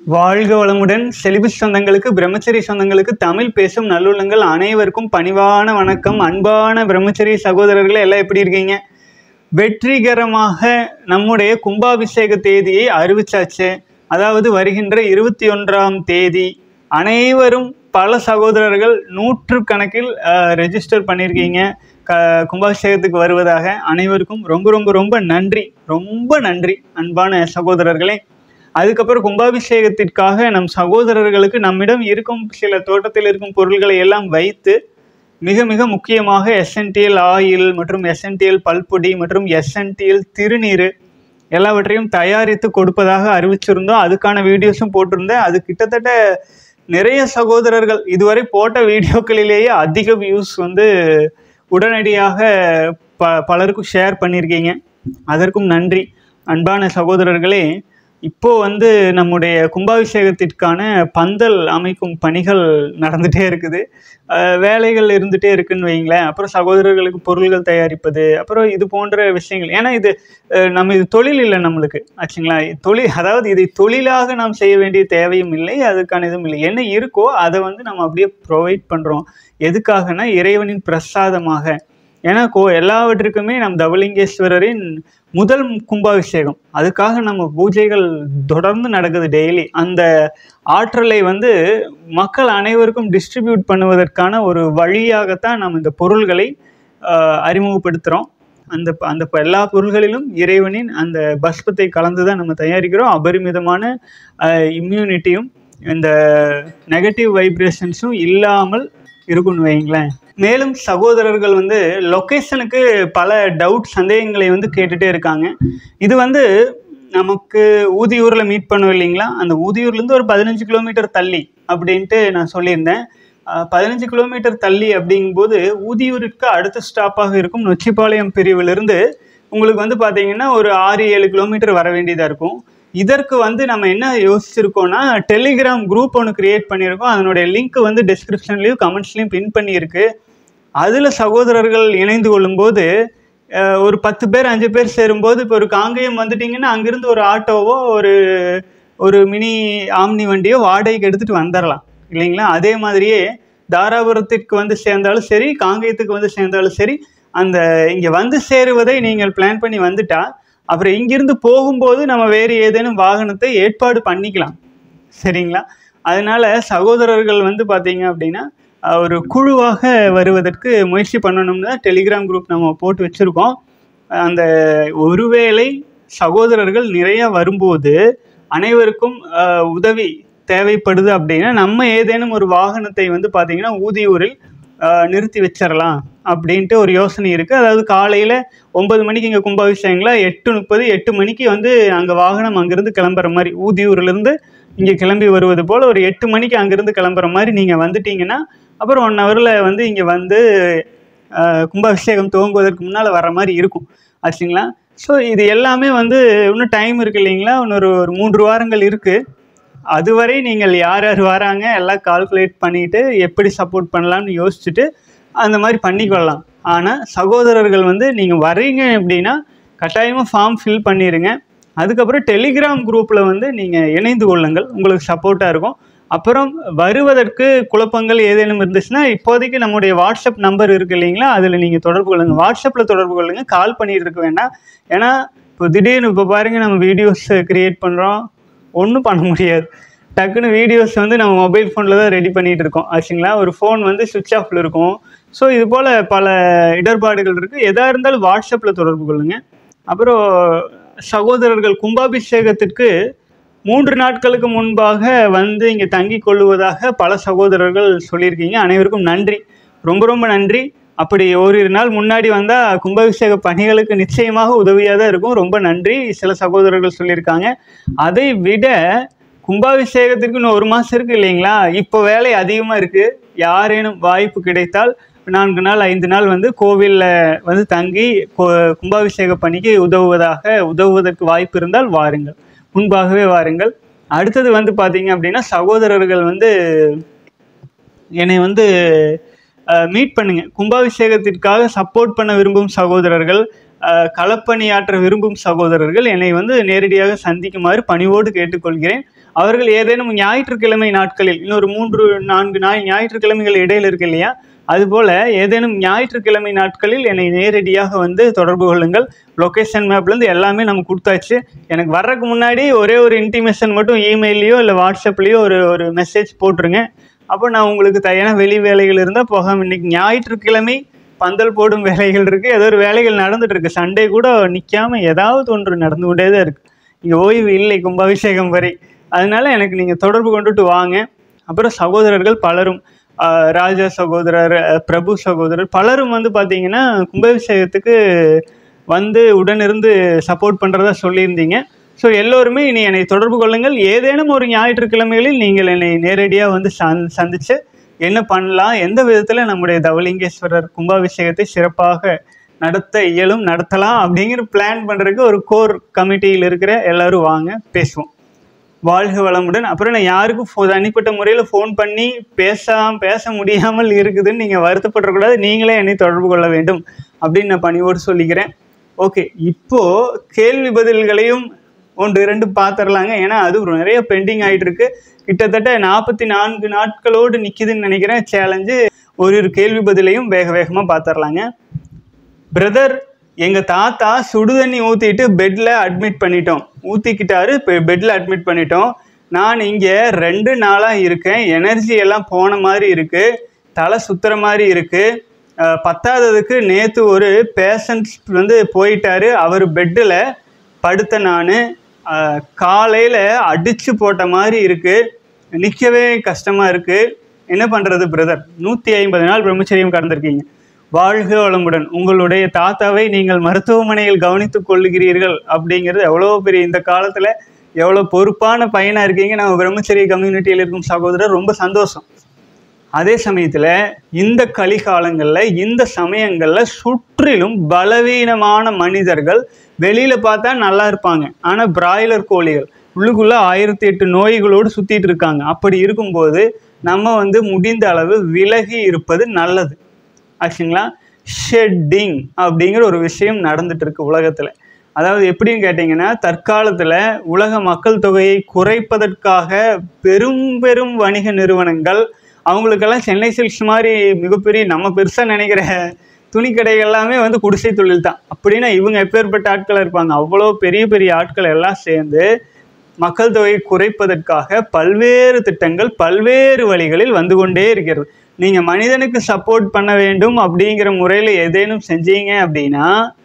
வாழ்க வளமுடன் செலிபஸ் சொந்தங்களுக்கு பிரம்மச்சரி சொந்தங்களுக்கு தமிழ் பேசும் நல்லுள்ளங்கள் அனைவருக்கும் பணிவான வணக்கம் அன்பான பிரம்மச்சரி சகோதரர்களே எல்லாம் எப்படி இருக்கீங்க வெற்றிகரமாக நம்முடைய கும்பாபிஷேக தேதியை அறிவிச்சாச்சு அதாவது வருகின்ற இருபத்தி ஒன்றாம் தேதி அனைவரும் பல சகோதரர்கள் நூற்று கணக்கில் ரெஜிஸ்டர் பண்ணியிருக்கீங்க க கும்பாபிஷேகத்துக்கு வருவதாக அனைவருக்கும் ரொம்ப ரொம்ப ரொம்ப நன்றி ரொம்ப நன்றி அன்பான சகோதரர்களே அதுக்கப்புறம் கும்பாபிஷேகத்திற்காக நம் சகோதரர்களுக்கு நம்மிடம் இருக்கும் சில தோட்டத்தில் இருக்கும் பொருள்களை எல்லாம் வைத்து மிக மிக முக்கியமாக எஸ்என்டிஎல் ஆயில் மற்றும் எஸ்என்டிஎல் பல்பொடி மற்றும் எஸ்என்டிஎல் திருநீர் எல்லாவற்றையும் தயாரித்து கொடுப்பதாக அறிவிச்சிருந்தோம் அதுக்கான வீடியோஸும் போட்டிருந்தேன் அது கிட்டத்தட்ட நிறைய சகோதரர்கள் இதுவரை போட்ட வீடியோக்களிலேயே அதிக வியூஸ் வந்து உடனடியாக ப பலருக்கும் ஷேர் பண்ணியிருக்கீங்க அதற்கும் நன்றி அன்பான சகோதரர்களே இப்போ வந்து நம்முடைய கும்பாபிஷேகத்திற்கான பந்தல் அமைக்கும் பணிகள் நடந்துகிட்டே இருக்குது அஹ் வேலைகள் இருந்துகிட்டே இருக்குன்னு வைங்களேன் அப்புறம் சகோதரர்களுக்கு பொருள்கள் தயாரிப்பது அப்புறம் இது போன்ற விஷயங்கள் ஏன்னா இது அஹ் நம்ம இது தொழில் இல்லை நம்மளுக்கு ஆச்சுங்களா தொழில் அதாவது இதை தொழிலாக நாம் செய்ய வேண்டிய தேவையும் இல்லை அதுக்கான இதுவும் இல்லை என்ன இருக்கோ அதை வந்து நம்ம அப்படியே ப்ரொவைட் பண்ணுறோம் எதுக்காகனா இறைவனின் பிரசாதமாக ஏன்னா கோ எல்லாவற்றுக்குமே நம் தவலிங்கேஸ்வரரின் முதல் கும்பாபிஷேகம் அதுக்காக நம்ம பூஜைகள் தொடர்ந்து நடக்குது டெய்லி அந்த ஆற்றலை வந்து மக்கள் அனைவருக்கும் டிஸ்ட்ரிபியூட் பண்ணுவதற்கான ஒரு வழியாகத்தான் நம்ம இந்த பொருள்களை அறிமுகப்படுத்துகிறோம் அந்த அந்த எல்லா பொருள்களிலும் இறைவனின் அந்த பஸ்பத்தை கலந்து தான் நம்ம தயாரிக்கிறோம் அபரிமிதமான இம்யூனிட்டியும் இந்த நெகட்டிவ் வைப்ரேஷன்ஸும் இல்லாமல் இருக்குன்னு வைங்களேன் மேலும் சகோதரர்கள் வந்து லொக்கேஷனுக்கு பல டவுட் சந்தேகங்களை வந்து கேட்டுகிட்டே இருக்காங்க இது வந்து நமக்கு ஊதியூரில் மீட் பண்ணோம் இல்லைங்களா அந்த ஊதியூர்லேருந்து ஒரு பதினஞ்சு கிலோமீட்டர் தள்ளி அப்படின்ட்டு நான் சொல்லியிருந்தேன் பதினஞ்சு கிலோமீட்டர் தள்ளி அப்படிங்கும்போது ஊதியூருக்கு அடுத்த ஸ்டாப்பாக இருக்கும் நொச்சிப்பாளையம் பிரிவிலிருந்து உங்களுக்கு வந்து பார்த்தீங்கன்னா ஒரு ஆறு ஏழு கிலோமீட்டர் வர வேண்டியதாக இருக்கும் இதற்கு வந்து நம்ம என்ன யோசிச்சிருக்கோம்னா டெலிகிராம் குரூப் ஒன்று க்ரியேட் பண்ணியிருக்கோம் அதனுடைய லிங்க் வந்து டிஸ்கிரிப்ஷன்லேயும் கமெண்ட்ஸ்லேயும் பின் பண்ணியிருக்கு அதில் சகோதரர்கள் இணைந்து கொள்ளும்போது ஒரு பத்து பேர் அஞ்சு பேர் சேரும்போது இப்போ ஒரு காங்கேயம் வந்துட்டிங்கன்னா அங்கேருந்து ஒரு ஆட்டோவோ ஒரு ஒரு மினி ஆம்னி வண்டியோ வாடகைக்கு எடுத்துகிட்டு வந்துடலாம் இல்லைங்களா அதே மாதிரியே தாராபுரத்திற்கு வந்து சேர்ந்தாலும் சரி காங்கேயத்துக்கு வந்து சேர்ந்தாலும் சரி அந்த இங்கே வந்து சேருவதை நீங்கள் பிளான் பண்ணி வந்துட்டா அப்புறம் இங்கிருந்து போகும்போது நம்ம வேறு ஏதேனும் வாகனத்தை ஏற்பாடு பண்ணிக்கலாம் சரிங்களா அதனால் சகோதரர்கள் வந்து பார்த்தீங்க அப்படின்னா ஒரு குழுவாக வருவதற்கு முயற்சி பண்ணணும்னு தான் டெலிகிராம் குரூப் நம்ம போட்டு வச்சுருக்கோம் அந்த ஒருவேளை சகோதரர்கள் நிறையா வரும்போது அனைவருக்கும் உதவி தேவைப்படுது அப்படின்னா நம்ம ஏதேனும் ஒரு வாகனத்தை வந்து பார்த்திங்கன்னா ஊதியூரில் நிறுத்தி வச்சிடலாம் அப்படின்ட்டு ஒரு யோசனை இருக்குது அதாவது காலையில் ஒம்பது மணிக்கு இங்கே கும்பாபிஷேகங்களா எட்டு முப்பது எட்டு மணிக்கு வந்து அங்கே வாகனம் அங்கேருந்து கிளம்புற மாதிரி ஊதியூர்லேருந்து இங்கே கிளம்பி வருவது போல் ஒரு எட்டு மணிக்கு அங்கேருந்து கிளம்புற மாதிரி நீங்கள் வந்துட்டீங்கன்னா அப்புறம் ஒன் ஹவரில் வந்து இங்கே வந்து கும்பாபிஷேகம் துவங்குவதற்கு முன்னால் வர மாதிரி இருக்கும் ஆச்சுங்களா ஸோ இது எல்லாமே வந்து இன்னும் டைம் இருக்குது இல்லைங்களா இன்னொரு ஒரு மூன்று வாரங்கள் இருக்குது அதுவரை நீங்கள் யார் யார் வராங்க எல்லாம் கால்குலேட் பண்ணிவிட்டு எப்படி சப்போர்ட் பண்ணலாம்னு யோசிச்சுட்டு அந்த மாதிரி பண்ணிக்கொள்ளலாம் ஆனால் சகோதரர்கள் வந்து நீங்கள் வரீங்க அப்படின்னா கட்டாயமாக ஃபார்ம் ஃபில் பண்ணிடுங்க அதுக்கப்புறம் டெலிகிராம் குரூப்பில் வந்து நீங்கள் இணைந்து கொள்ளுங்கள் உங்களுக்கு சப்போர்ட்டாக இருக்கும் அப்புறம் வருவதற்கு குழப்பங்கள் ஏதேனும் இருந்துச்சுன்னா இப்போதைக்கு நம்முடைய வாட்ஸ்அப் நம்பர் இருக்குது இல்லைங்களா அதில் நீங்கள் தொடர்பு கொள்ளுங்கள் வாட்ஸ்அப்பில் தொடர்பு கொள்ளுங்கள் கால் பண்ணிகிட்டு இருக்க வேண்டாம் ஏன்னா இப்போ திடீர்னு இப்போ பாருங்கள் நம்ம வீடியோஸ் க்ரியேட் பண்ணுறோம் ஒன்றும் பண்ண முடியாது டக்குன்னு வீடியோஸ் வந்து நம்ம மொபைல் ஃபோனில் தான் ரெடி பண்ணிகிட்டு இருக்கோம் ஆச்சுங்களா ஒரு ஃபோன் வந்து சுவிட்ச் ஆஃபில் இருக்கும் ஸோ இது போல் பல இடர்பாடுகள் இருக்குது எதாக இருந்தாலும் வாட்ஸ்அப்பில் தொடர்பு கொள்ளுங்கள் அப்புறம் சகோதரர்கள் கும்பாபிஷேகத்திற்கு மூன்று நாட்களுக்கு முன்பாக வந்து இங்கே தங்கி கொள்ளுவதாக பல சகோதரர்கள் சொல்லியிருக்கீங்க அனைவருக்கும் நன்றி ரொம்ப ரொம்ப நன்றி அப்படி ஓரிரு நாள் முன்னாடி வந்தால் கும்பாபிஷேக பணிகளுக்கு நிச்சயமாக உதவியாக தான் இருக்கும் ரொம்ப நன்றி சில சகோதரர்கள் சொல்லியிருக்காங்க அதை விட கும்பாபிஷேகத்திற்கு இன்னும் ஒரு மாதம் இருக்குது இல்லைங்களா இப்போ வேலை அதிகமாக இருக்குது யாரேனும் வாய்ப்பு கிடைத்தால் நான்கு நாள் ஐந்து நாள் வந்து கோவிலில் வந்து தங்கி கும்பாபிஷேக பணிக்கு உதவுவதாக உதவுவதற்கு வாய்ப்பு இருந்தால் வாருங்கள் முன்பாகவே வாருங்கள் அடுத்தது வந்து பார்த்தீங்க அப்படின்னா சகோதரர்கள் வந்து என்னை வந்து மீட் பண்ணுங்கள் கும்பாபிஷேகத்திற்காக சப்போர்ட் பண்ண விரும்பும் சகோதரர்கள் களப்பணியாற்ற விரும்பும் சகோதரர்கள் என்னை வந்து நேரடியாக சந்திக்குமாறு பணிவோடு கேட்டுக்கொள்கிறேன் அவர்கள் ஏதேனும் ஞாயிற்றுக்கிழமை நாட்களில் இன்னொரு மூன்று நான்கு நாய் ஞாயிற்றுக்கிழமைகள் இடையில் இருக்கு இல்லையா அதுபோல் ஏதேனும் ஞாயிற்றுக்கிழமை நாட்களில் என்னை நேரடியாக வந்து தொடர்பு கொள்ளுங்கள் லொக்கேஷன் மேப்லேருந்து எல்லாமே நம்ம கொடுத்தாச்சு எனக்கு வர்றதுக்கு முன்னாடி ஒரே ஒரு இன்டிமேஷன் மட்டும் இமெயிலையோ இல்லை வாட்ஸ்அப்லேயோ ஒரு ஒரு மெசேஜ் போட்டுருங்க அப்போ நான் உங்களுக்கு தயாரான வெளி வேலைகள் இருந்தால் போகாமல் இன்னைக்கு ஞாயிற்றுக்கிழமை பந்தல் போடும் வேலைகள் இருக்குது ஏதோ ஒரு வேலைகள் நடந்துட்டு இருக்கு சண்டே கூட நிற்காம ஏதாவது ஒன்று நடந்து கொண்டே தான் இருக்குது இங்கே ஓய்வு இல்லை கும்பாபிஷேகம் வரை அதனால எனக்கு நீங்கள் தொடர்பு கொண்டுட்டு வாங்க அப்புறம் சகோதரர்கள் பலரும் ஆஹ், ராஜா சகோதரர் அஹ், பிரபு சகோதரர் பலரும் வந்து பார்த்தீங்கன்னா கும்பாபிஷேகத்துக்கு வந்து உடனிருந்து சப்போர்ட் பண்ணுறதா சொல்லியிருந்தீங்க ஸோ எல்லோருமே இனி என்னை தொடர்பு கொள்ளுங்கள் ஏதேனும் ஒரு ஞாயிற்றுக்கிழமைகளில் நீங்கள் என்னை நேரடியாக வந்து சந் சந்தித்து என்ன பண்ணலாம் எந்த விதத்தில் நம்முடைய தவலிங்கேஸ்வரர் கும்பாபிஷேகத்தை சிறப்பாக நடத்த இயலும் நடத்தலாம் அப்படிங்கிற பிளான் பண்ணுறதுக்கு ஒரு கோர் கமிட்டியில் இருக்கிற எல்லாரும் வாங்க பேசுவோம் வாழ்க வளமுடன் அப்புறம் நான் யாருக்கும் ஃபோ தனிப்பட்ட முறையில் ஃபோன் பண்ணி பேசாம பேச முடியாமல் இருக்குதுன்னு நீங்கள் வருத்தப்படக்கூடாது நீங்களே என்னை தொடர்பு கொள்ள வேண்டும் அப்படின்னு நான் பணிவோடு சொல்லிக்கிறேன் ஓகே இப்போ கேள்வி பதில்களையும் ஒன்று இரண்டு பார்த்துடலாங்க ஏன்னா அது ஒரு நிறைய பெண்டிங் ஆயிட்டு இருக்கு கிட்டத்தட்ட நாற்பத்தி நான்கு நாட்களோடு நிற்கிதுன்னு நினைக்கிறேன் சேலஞ்சு ஒரு ஒரு கேள்வி பதிலையும் வேக வேகமாக பார்த்துடலாங்க பிரதர் எங்கள் தாத்தா சுடுதண்ணி ஊற்றிட்டு பெட்டில் அட்மிட் பண்ணிட்டோம் ஊற்றிக்கிட்டாரு இப்போ பெட்டில் அட்மிட் பண்ணிட்டோம் நான் இங்கே ரெண்டு நாளாக இருக்கேன் எனர்ஜி எல்லாம் போன மாதிரி இருக்குது தலை சுத்துற மாதிரி இருக்குது பத்தாததுக்கு நேற்று ஒரு பேஷண்ட் வந்து போயிட்டாரு அவர் பெட்டில் படுத்த நான் காலையில் அடித்து போட்ட மாதிரி இருக்குது நிற்கவே கஷ்டமாக இருக்குது என்ன பண்ணுறது பிரதர் நூற்றி ஐம்பது நாள் பிரம்மச்சரியம் கடந்திருக்கீங்க வாழ்க வளமுடன் உங்களுடைய தாத்தாவை நீங்கள் மருத்துவமனையில் கவனித்துக் கொள்ளுகிறீர்கள் அப்படிங்கிறது எவ்வளோ பெரிய இந்த காலத்தில் எவ்வளோ பொறுப்பான பையனாக இருக்கீங்க நம்ம பிரம்மச்சரிய கம்யூனிட்டியில் இருக்கும் சகோதரர் ரொம்ப சந்தோஷம் அதே சமயத்தில் இந்த கலிகாலங்களில் இந்த சமயங்களில் சுற்றிலும் பலவீனமான மனிதர்கள் வெளியில் பார்த்தா நல்லா இருப்பாங்க ஆனால் பிராய்லர் கோழிகள் உள்ளுக்குள்ளே ஆயிரத்தி எட்டு நோய்களோடு சுற்றிட்டு இருக்காங்க அப்படி இருக்கும்போது நம்ம வந்து முடிந்த அளவு விலகி இருப்பது நல்லது ஆச்சுங்களா ஷெட்டிங் அப்படிங்கிற ஒரு விஷயம் நடந்துட்டு இருக்கு உலகத்தில் அதாவது எப்படின்னு கேட்டிங்கன்னா தற்காலத்தில் உலக மக்கள் தொகையை குறைப்பதற்காக பெரும் பெரும் வணிக நிறுவனங்கள் அவங்களுக்கெல்லாம் சென்னை சில்க்ஸ் மாதிரி மிகப்பெரிய நம்ம பெருசாக நினைக்கிற துணிக்கடைகள் எல்லாமே வந்து குடிசை தொழில் தான் அப்படின்னா இவங்க எப்பேற்பட்ட ஆட்களாக இருப்பாங்க அவ்வளோ பெரிய பெரிய ஆட்கள் எல்லாம் சேர்ந்து மக்கள் தொகையை குறைப்பதற்காக பல்வேறு திட்டங்கள் பல்வேறு வழிகளில் வந்து கொண்டே இருக்கிறது நீங்கள் மனிதனுக்கு சப்போர்ட் பண்ண வேண்டும் அப்படிங்கிற முறையில் ஏதேனும் செஞ்சீங்க அப்படின்னா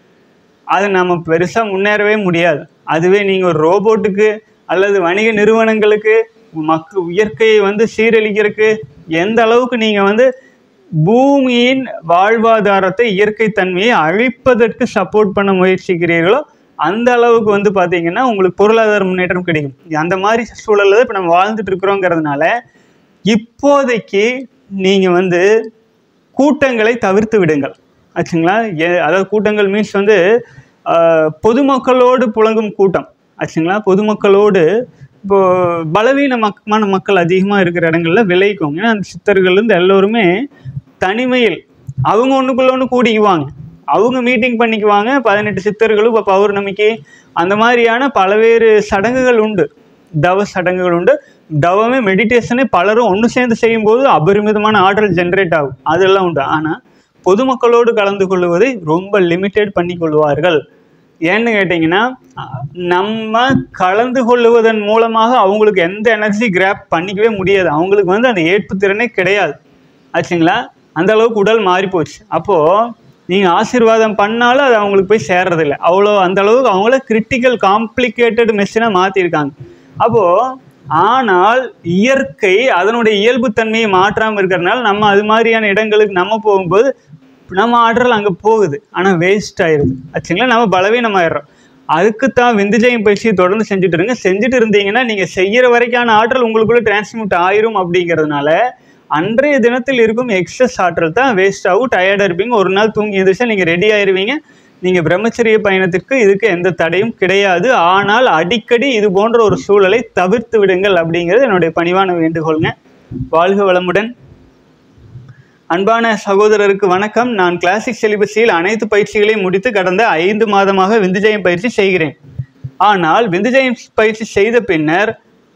அது நம்ம பெருசாக முன்னேறவே முடியாது அதுவே நீங்கள் ஒரு ரோபோட்டுக்கு அல்லது வணிக நிறுவனங்களுக்கு மக்கு இயற்கையை வந்து சீரழிக்கிறதுக்கு எந்த அளவுக்கு நீங்கள் வந்து பூமியின் வாழ்வாதாரத்தை இயற்கை தன்மையை அழிப்பதற்கு சப்போர்ட் பண்ண முயற்சிக்கிறீர்களோ அந்த அளவுக்கு வந்து பார்த்தீங்கன்னா உங்களுக்கு பொருளாதார முன்னேற்றம் கிடைக்கும் அந்த மாதிரி சூழலில் தான் இப்போ நம்ம வாழ்ந்துட்டு இருக்கிறோங்கிறதுனால இப்போதைக்கு நீங்கள் வந்து கூட்டங்களை தவிர்த்து விடுங்கள் ஆச்சுங்களா எ- அதாவது கூட்டங்கள் மீன்ஸ் வந்து ஆஹ், பொதுமக்களோடு புழங்கும் கூட்டம் ஆச்சுங்களா பொதுமக்களோடு இப்போ பலவீனமான மக்கள் அதிகமாக இருக்கிற இடங்கள்ல விளைவிக்கும் ஏன்னா அந்த சித்தர்கள் இருந்து எல்லோருமே தனிமையில் அவங்க ஒன்றுக்குள்ள ஒன்று கூடிக்குவாங்க அவங்க மீட்டிங் பண்ணிக்குவாங்க பதினெட்டு சித்தர்களும் இப்போ பௌர்ணமிக்கு அந்த மாதிரியான பல்வேறு சடங்குகள் உண்டு தவ சடங்குகள் உண்டு தவமே மெடிடேஷனே பலரும் ஒன்று சேர்ந்து செய்யும்போது அபரிமிதமான ஆற்றல் ஜென்ரேட் ஆகும் அதெல்லாம் உண்டு ஆனால் பொதுமக்களோடு கலந்து கொள்வதை ரொம்ப லிமிட்டெட் பண்ணி கொள்வார்கள் ஏன்னு கேட்டிங்கன்னா அஹ், நம்ம கலந்து கொள்ளுவதன் மூலமாக அவங்களுக்கு எந்த எனர்ஜி கிராப் பண்ணிக்கவே முடியாது அவங்களுக்கு வந்து அந்த ஏற்பு திறனே கிடையாது ஆச்சுங்களா அந்த அளவுக்கு உடல் மாறி போச்சு அப்போது நீங்கள் ஆசீர்வாதம் பண்ணாலும் அது அவங்களுக்கு போய் சேர்றதில்ல அவ்வளோ அந்த அளவுக்கு அவங்கள கிரிட்டிக்கல் காம்ப்ளிகேட்டட் மெஷினாக மாற்றிருக்காங்க அப்போது ஆனால் இயற்கை அதனுடைய இயல்புத்தன்மையை மாற்றாமல் இருக்கிறனால நம்ம அது மாதிரியான இடங்களுக்கு நம்ம போகும்போது நம்ம ஆற்றல் அங்கே போகுது ஆனால் வேஸ்ட் ஆயிடுது ஆச்சுங்களா நம்ம பலவீனமாயிடுறோம் அதுக்கு தான் விந்துஜயம் பயிற்சியை தொடர்ந்து செஞ்சுட்டு இருங்க செஞ்சுட்டு இருந்தீங்கன்னா நீங்கள் செய்கிற வரைக்கான ஆற்றல் உங்களுக்குள்ளே டிரான்ஸ்மிட் ஆயிரும் அப்படிங்கிறதுனால அன்றைய தினத்தில் இருக்கும் எக்ஸஸ் ஆற்றல் தான் வேஸ்ட் ஆகும் டயர்டாக இருப்பீங்க ஒரு நாள் தூங்கி எழுந்திரிச்சா நீங்கள் ரெடி ஆயிருவீங்க நீங்கள் பிரம்மச்சரிய பயணத்திற்கு இதுக்கு எந்த தடையும் கிடையாது ஆனால் அடிக்கடி இது போன்ற ஒரு சூழலை தவிர்த்து விடுங்கள் அப்படிங்கிறது என்னுடைய பணிவான வேண்டுகோளுங்க வாழ்க வளமுடன் அன்பான சகோதரருக்கு வணக்கம் நான் கிளாசிக் சிலிபஸில் அனைத்து பயிற்சிகளையும் முடித்து கடந்த ஐந்து மாதமாக விந்துஜயம் பயிற்சி செய்கிறேன் ஆனால் விந்துஜயம் பயிற்சி செய்த பின்னர்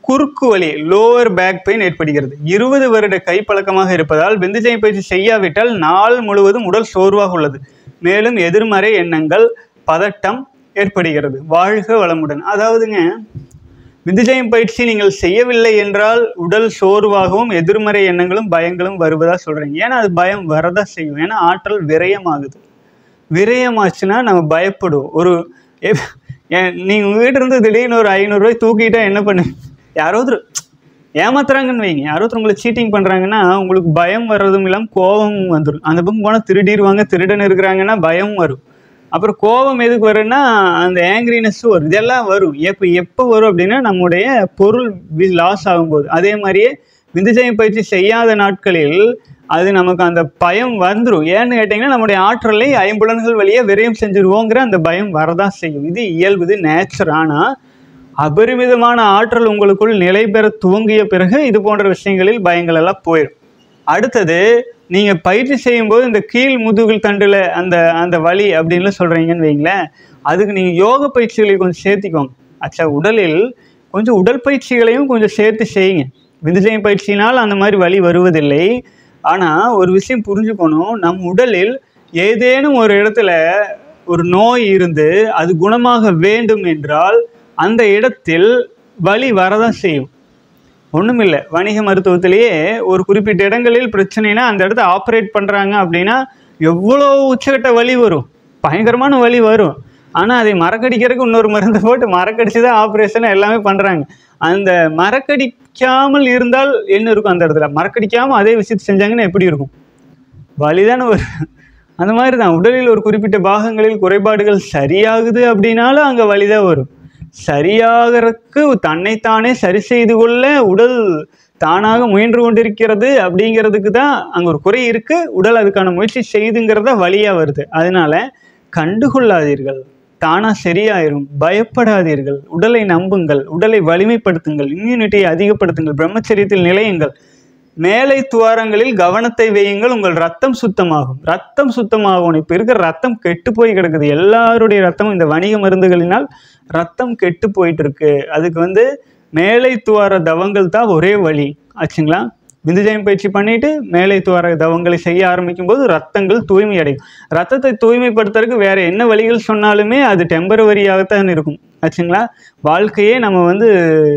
குறுக்கு வலி லோவர் பேக் பெயின் ஏற்படுகிறது இருபது வருட கைப்பழக்கமாக இருப்பதால் விந்துஜய பயிற்சி செய்யாவிட்டால் நாள் முழுவதும் உடல் சோர்வாக உள்ளது மேலும் எதிர்மறை எண்ணங்கள் பதட்டம் ஏற்படுகிறது வாழ்க வளமுடன் அதாவதுங்க விந்துஜயம் பயிற்சி நீங்கள் செய்யவில்லை என்றால் உடல் சோர்வாகவும் எதிர்மறை எண்ணங்களும் பயங்களும் வருவதா சொல்றீங்க ஏன்னா அது பயம் வரதா செய்யும் ஏன்னா ஆற்றல் விரயமாகுது விரயமாச்சுன்னா நம்ம பயப்படுவோம் ஒரு எப்- ஏன் நீங்க உங்க வீட்டு இருந்து திடீர்னு ஒரு ஐநூறுரூவாய் தூக்கிட்டா என்ன பண்ணு யாரோ ஒருத்தர் ஏமாத்துறாங்கன்னு வைங்க யாரோ ஒருத்தர் உங்களை சீட்டிங் பண்றாங்கன்னா உங்களுக்கு பயம் வர்றதும் இல்லாமல் கோபமும் வந்துடும் அந்த பக்கம் போனால் திருடிடுவாங்க திருடன் இருக்கிறாங்கன்னா பயம் வரும் அப்புறம் கோபம் எதுக்கு வரும்னா அந்த ஆங்கிரினஸ்ஸும் வரும் இதெல்லாம் வரும் எப்போ எப்போ வரும் அப்படின்னா நம்முடைய பொருள் லாஸ் ஆகும்போது அதே மாதிரியே விந்துஜயம் பயிற்சி செய்யாத நாட்களில் அது நமக்கு அந்த பயம் வந்துடும் ஏன்னு கேட்டிங்கன்னா நம்முடைய ஆற்றலை ஐம்புலன்கள் வழியாக விரயம் செஞ்சுருவோங்கிற அந்த பயம் வரதான் செய்யும் இது இயல்பு இது நேச்சர் ஆனால் அபரிமிதமான ஆற்றல் உங்களுக்குள் நிலை பெற துவங்கிய பிறகு இது போன்ற விஷயங்களில் பயங்கள் எல்லாம் போயிடும் அடுத்தது நீங்கள் பயிற்சி செய்யும்போது இந்த கீழ் முதுகில் தண்டில் அந்த அந்த வலி அப்படின்னு சொல்கிறீங்கன்னு வைங்களேன் அதுக்கு நீங்கள் யோக பயிற்சிகளை கொஞ்சம் சேர்த்திக்கோங்க அச்சா உடலில் கொஞ்சம் உடல் பயிற்சிகளையும் கொஞ்சம் சேர்த்து செய்யுங்க விந்துஜயம் பயிற்சியினால் அந்த மாதிரி வலி வருவதில்லை ஆனால் ஒரு விஷயம் புரிஞ்சுக்கணும் நம் உடலில் ஏதேனும் ஒரு இடத்துல ஒரு நோய் இருந்து அது குணமாக வேண்டும் என்றால் அந்த இடத்தில் வலி வரதான் செய்யும் ஒன்றுமில்லை வணிக மருத்துவத்திலேயே ஒரு குறிப்பிட்ட இடங்களில் பிரச்சனைனா அந்த இடத்த ஆப்ரேட் பண்ணுறாங்க அப்படின்னா எவ்வளோ உச்சக்கட்ட வலி வரும் பயங்கரமான வலி வரும் ஆனால் அதை மறக்கடிக்கிறதுக்கு இன்னொரு மருந்தை போட்டு மறக்கடிச்சு தான் ஆப்ரேஷன் எல்லாமே பண்ணுறாங்க அந்த மறக்கடிக்காமல் இருந்தால் என்ன இருக்கும் அந்த இடத்துல மறக்கடிக்காமல் அதே விஷயத்தை செஞ்சாங்கன்னா எப்படி இருக்கும் வலிதானே வரும் அந்த மாதிரி தான் உடலில் ஒரு குறிப்பிட்ட பாகங்களில் குறைபாடுகள் சரியாகுது அப்படின்னாலும் அங்கே வலிதான் வரும் சரியாகிறதுக்கு தன்னைத்தானே சரி செய்து கொள்ள உடல் தானாக முயன்று கொண்டிருக்கிறது அப்படிங்கிறதுக்கு தான் அங்கே ஒரு குறை இருக்குது உடல் அதுக்கான முயற்சி செய்துங்கிறத வழியாக வருது அதனால கண்டுகொள்ளாதீர்கள் தானாக சரியாயிரும் பயப்படாதீர்கள் உடலை நம்புங்கள் உடலை வலிமைப்படுத்துங்கள் இம்யூனிட்டியை அதிகப்படுத்துங்கள் பிரம்மச்சரியத்தில் நிலையுங்கள் மேலை துவாரங்களில் கவனத்தை வையுங்கள் உங்கள் ரத்தம் சுத்தமாகும் ரத்தம் சுத்தமாகும் இப்போ இருக்கிற ரத்தம் கெட்டு போய் கிடக்குது எல்லாருடைய ரத்தமும் இந்த வணிக மருந்துகளினால் ரத்தம் கெட்டு போயிட்டு இருக்கு அதுக்கு வந்து மேலை துவார தவங்கள் தான் ஒரே வழி ஆச்சுங்களா விந்துஜயம் பயிற்சி பண்ணிட்டு மேலை துவார தவங்களை செய்ய ஆரம்பிக்கும் போது ரத்தங்கள் தூய்மை அடையும் ரத்தத்தை தூய்மைப்படுத்துறதுக்கு வேற என்ன வழிகள் சொன்னாலுமே அது டெம்பரவரியாகத்தான் இருக்கும் ஆச்சுங்களா வாழ்க்கையே நம்ம வந்து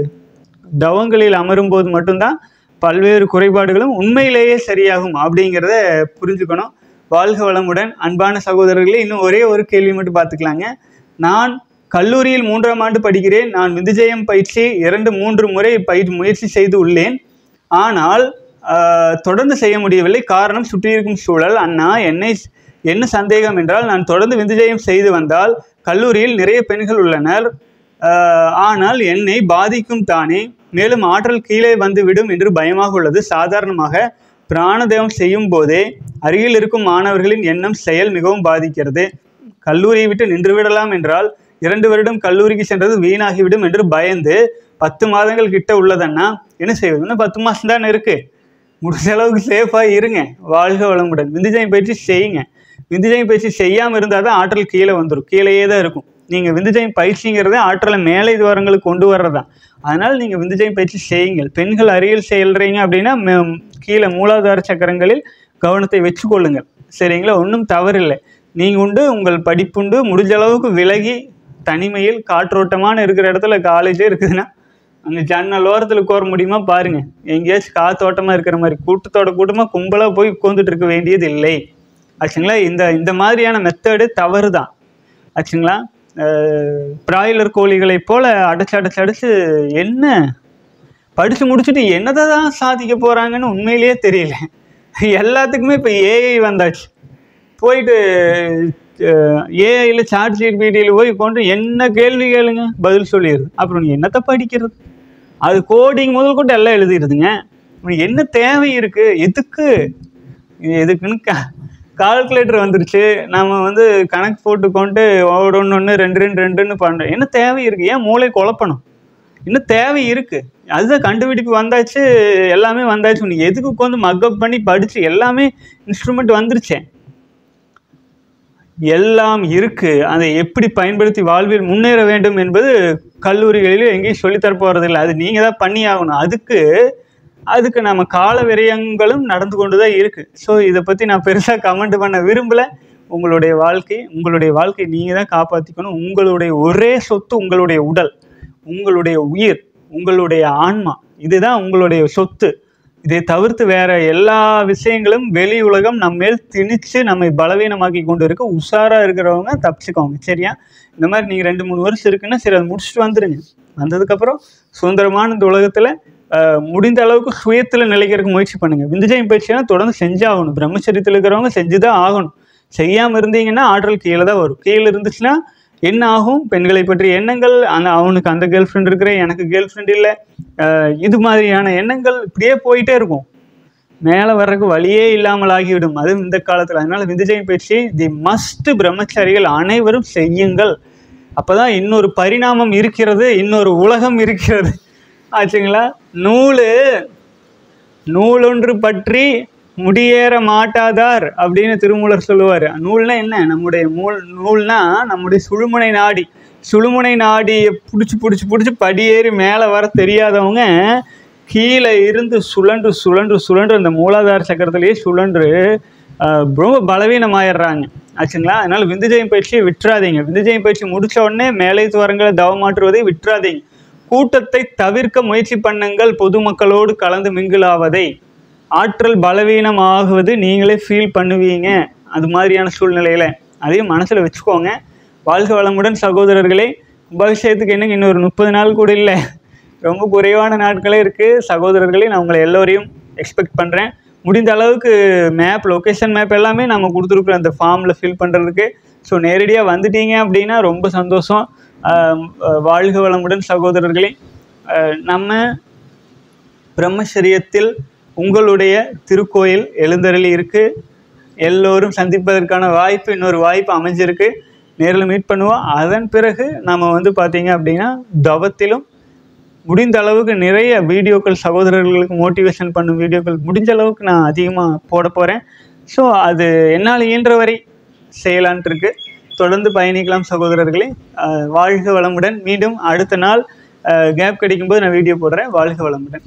தவங்களில் அமரும் போது மட்டும்தான் பல்வேறு குறைபாடுகளும் உண்மையிலேயே சரியாகும் அப்படிங்கிறத புரிஞ்சுக்கணும் வாழ்க வளமுடன் அன்பான சகோதரர்களே இன்னும் ஒரே ஒரு கேள்வி மட்டும் பார்த்துக்கலாங்க நான் கல்லூரியில் மூன்றாம் ஆண்டு படிக்கிறேன் நான் விந்துஜயம் பயிற்சி இரண்டு மூன்று முறை பயிற்சி முயற்சி செய்து உள்ளேன் ஆனால் ஆஹ், தொடர்ந்து செய்ய முடியவில்லை காரணம் சுற்றியிருக்கும் சூழல் அண்ணா என்னை என்ன சந்தேகம் என்றால் நான் தொடர்ந்து விந்துஜயம் செய்து வந்தால் கல்லூரியில் நிறைய பெண்கள் உள்ளனர் ஆஹ், ஆனால் என்னை பாதிக்கும் தானே மேலும் ஆற்றல் கீழே வந்து விடும் என்று பயமாக உள்ளது சாதாரணமாக பிராணதேவம் செய்யும் போதே அருகில் இருக்கும் மாணவர்களின் எண்ணம் செயல் மிகவும் பாதிக்கிறது கல்லூரியை விட்டு நின்று விடலாம் என்றால் இரண்டு வருடம் கல்லூரிக்கு சென்றது வீணாகிவிடும் என்று பயந்து பத்து மாதங்கள் கிட்ட உள்ளதன்னா என்ன செய்வது இன்னும் பத்து மாதம் தானே இருக்கு முடிஞ்ச அளவுக்கு சேஃபாக இருங்க வாழ்க வளமுடன் விந்துஜயம் பயிற்சி செய்யுங்க விந்துஜயம் பயிற்சி செய்யாமல் இருந்தால் தான் ஆற்றல் கீழே வந்துடும் கீழேயே தான் இருக்கும் நீங்கள் விந்துஜயம் பயிற்சிங்கிறத ஆற்றலை மேலை துவாரங்களுக்கு கொண்டு வர்றதான் அதனால் நீங்கள் விந்துஜயம் பயிற்சி செய்யுங்கள் பெண்கள் அருகில் செயல்றீங்க அப்படின்னா மே- கீழே மூலாதார சக்கரங்களில் கவனத்தை வச்சுக்கொள்ளுங்கள் சரிங்களா ஒன்றும் தவறில்லை நீங்கள் உண்டு உங்கள் படிப்புண்டு முடிஞ்ச அளவுக்கு விலகி தனிமையில் காற்றோட்டமான இருக்கிற இடத்துல காலேஜே இருக்குதுன்னா அங்கே ஜன்னல் ஓரத்தில் உட்கார முடியுமா பாருங்க எங்கேயாச்சும் காத்தோட்டமாக இருக்கிற மாதிரி கூட்டத்தோட கூட்டமாக கும்பலாக போய் உட்காந்துட்டு இருக்க வேண்டியது இல்லை ஆச்சுங்களா இந்த இந்த மாதிரியான மெத்தடு தவறு தான் ஆச்சுங்களா பிராய்லர் கோழிகளைப் போல அடைச்சு அடைச்சு அடைச்சு என்ன படித்து முடிச்சுட்டு என்னதை தான் சாதிக்க போகிறாங்கன்னு உண்மையிலேயே தெரியல எல்லாத்துக்குமே இப்போ ஏஐ வந்தாச்சு போயிட்டு ஏஐயில் சாட் ஜிபிடியில் போய் கொண்டு என்ன கேள்வி கேளுங்க பதில் சொல்லிடுது அப்புறம் நீ என்னத்தை படிக்கிறது அது கோடிங் முதல் கொண்டு எல்லாம் எழுதிடுதுங்க உனக்கு என்ன தேவை இருக்குது எதுக்கு இது எதுக்குன்னு கா கால்குலேட்டர் வந்துருச்சு நம்ம வந்து கணக்கு போட்டு கொண்டு ஒன்று ஒன்று ரெண்டு ரெண்டு ரெண்டுன்னு பண்ணுறோம் என்ன தேவை இருக்குது ஏன் மூளை குழப்பணும் இன்னும் தேவை இருக்குது அதுதான் கண்டுபிடிப்பு வந்தாச்சு எல்லாமே வந்தாச்சு நீ எதுக்கு உட்காந்து மக்கப் பண்ணி படித்து எல்லாமே இன்ஸ்ட்ருமெண்ட் வந்துருச்சே எல்லாம் இருக்கு அதை எப்படி பயன்படுத்தி வாழ்வில் முன்னேற வேண்டும் என்பது கல்லூரிகளில் எங்கேயும் சொல்லித்தர போகிறதில்லை அது நீங்கள் தான் பண்ணி ஆகணும் அதுக்கு அதுக்கு நம்ம கால விரயங்களும் நடந்து கொண்டு தான் இருக்குது ஸோ இதை பற்றி நான் பெருசாக கமெண்ட் பண்ண விரும்பலை உங்களுடைய வாழ்க்கை உங்களுடைய வாழ்க்கை நீங்கள் தான் காப்பாற்றிக்கணும் உங்களுடைய ஒரே சொத்து உங்களுடைய உடல் உங்களுடைய உயிர் உங்களுடைய ஆன்மா இதுதான் உங்களுடைய சொத்து இதை தவிர்த்து வேற எல்லா விஷயங்களும் வெளி உலகம் நம்ம மேல் திணிச்சு நம்மை பலவீனமாக்கி கொண்டு இருக்க உஷாரா இருக்கிறவங்க தப்பிச்சுக்கோங்க சரியா இந்த மாதிரி நீங்கள் ரெண்டு மூணு வருஷம் இருக்குன்னா சரி அதை முடிச்சுட்டு வந்துடுங்க வந்ததுக்கப்புறம் சுதந்திரமான இந்த உலகத்தில் முடிந்த அளவுக்கு சுயத்தில் நிலைக்கிறதுக்கு முயற்சி பண்ணுங்க விந்துஜயம் பயிற்சியெல்லாம் தொடர்ந்து செஞ்சாகணும் பிரம்மச்சரியத்தில் இருக்கிறவங்க செஞ்சு தான் ஆகணும் செய்யாமல் இருந்தீங்கன்னா ஆற்றல் கீழே தான் வரும் கீழே இருந்துச்சுன்னா என்ன ஆகும் பெண்களை பற்றிய எண்ணங்கள் அந்த அவனுக்கு அந்த கேர்ள் ஃப்ரெண்ட் இருக்கிற எனக்கு கேர்ள் ஃப்ரெண்ட் இல்லை அஹ் இது மாதிரியான எண்ணங்கள் இப்படியே போயிட்டே இருக்கும் மேலே வர்றதுக்கு வழியே இல்லாமல் ஆகிவிடும் அதுவும் இந்த காலத்தில் அதனால விந்துஜயம் பயிற்சி தி மஸ்ட் பிரம்மச்சாரிகள் அனைவரும் செய்யுங்கள் அப்பதான் இன்னொரு பரிணாமம் இருக்கிறது இன்னொரு உலகம் இருக்கிறது ஆச்சுங்களா நூலு நூலொன்று பற்றி முடியேற மாட்டாதார் அப்படின்னு திருமூலர் சொல்லுவார் நூல்னா என்ன நம்முடைய மூல் நூல்னா நம்முடைய சுழுமுனை நாடி சுழுமுனை நாடியை பிடிச்சி பிடிச்சி பிடிச்சி படியேறி மேலே வர தெரியாதவங்க கீழே இருந்து சுழன்று சுழன்று சுழன்று அந்த மூலாதார சக்கரத்திலேயே சுழன்று ஆஹ், ரொம்ப பலவீனமாயிடுறாங்க ஆச்சுங்களா அதனால விந்துஜயம் பயிற்சியை விட்டுறாதீங்க விந்துஜயம் பயிற்சி முடிச்ச உடனே மேலை துவரங்களை தவமாற்றுவதை விட்டுறாதீங்க கூட்டத்தை தவிர்க்க முயற்சி பண்ணுங்கள் பொதுமக்களோடு கலந்து மிங்கிலாவதை ஆற்றல் பலவீனம் ஆகுவது நீங்களே ஃபீல் பண்ணுவீங்க அது மாதிரியான சூழ்நிலையில் அதையும் மனசில் வச்சுக்கோங்க வாழ்க வளமுடன் சகோதரர்களே கும்பாபிஷேகத்துக்கு என்னங்க இன்னொரு முப்பது நாள் கூட இல்லை ரொம்ப குறைவான நாட்களே இருக்குது சகோதரர்களே நான் உங்களை எல்லோரையும் எக்ஸ்பெக்ட் பண்ணுறேன் முடிந்த அளவுக்கு மேப் லொக்கேஷன் மேப் எல்லாமே நம்ம கொடுத்துருக்குற அந்த ஃபார்மில் ஃபில் பண்ணுறதுக்கு ஸோ நேரடியாக வந்துட்டீங்க அப்படின்னா ரொம்ப சந்தோஷம் ஆஹ் வாழ்க வளமுடன் சகோதரர்களே ஆஹ் நம்ம பிரம்மச்சரியத்தில் உங்களுடைய திருக்கோயில் எழுந்தருளி இருக்கு எல்லோரும் சந்திப்பதற்கான வாய்ப்பு இன்னொரு வாய்ப்பு அமைஞ்சிருக்கு நேரில் மீட் பண்ணுவோம் அதன் பிறகு நம்ம வந்து பார்த்தீங்க அப்படின்னா தவத்திலும் முடிந்த அளவுக்கு நிறைய வீடியோக்கள் சகோதரர்களுக்கு மோட்டிவேஷன் பண்ணும் வீடியோக்கள் முடிஞ்ச அளவுக்கு நான் அதிகமாக போட போகிறேன் ஸோ அது என்னால் இயன்ற வரை செய்யலான்ட்டு இருக்கு தொடர்ந்து பயணிக்கலாம் சகோதரர்களே அஹ் வாழ்க வளமுடன் மீண்டும் அடுத்த நாள் கேப் கிடைக்கும்போது நான் வீடியோ போடுறேன் வாழ்க வளமுடன்